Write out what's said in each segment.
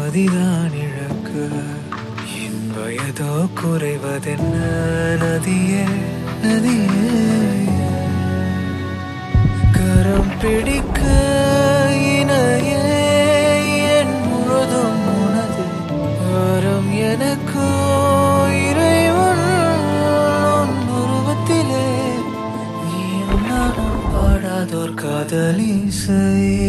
மதிதான் இழக்க என் வயதோ குறைவதென்ன நதியே நதியே கரம் பிடிக்க இணையே என் முழுதும் உனது வரம் எனக்கோ இறைவன் உன் உருவத்திலே நீ நானும் பாடாதோர் காதலிசை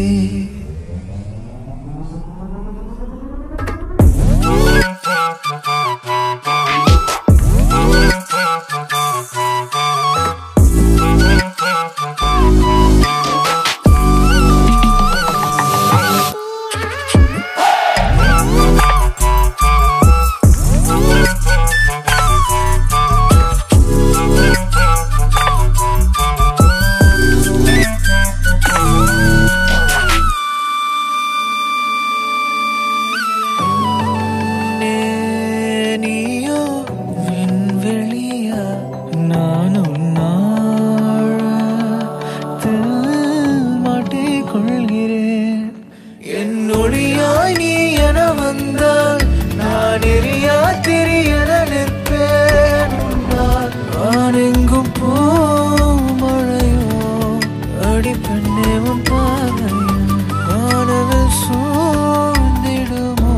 நீயோ விண்வெளியா நானும் நாழத்தில் மாட்டிக்கொள்கிறேன் என் ஒளியாய் நீ என வந்தால் நான் எரியா தெரியன நிற்பேன் உன்னால் நான் எங்கும் போ மழையோ அடி பெண்ணே உன் பார்வையோ வானவில் சூழ்ந்திடுமோ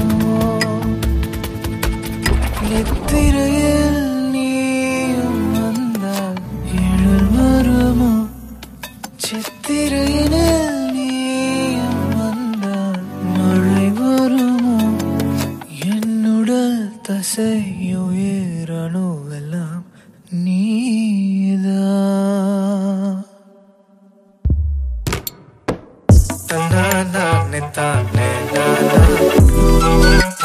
நித்திரையில் நீயும் வந்தால் இருள் வருமோ சித்திரையினில் நீயும் வந்தால் மழை வருமோ என்னுடல் தசையுயிரணுவெல்லாம் நீதான் தன்னானே தானே நானா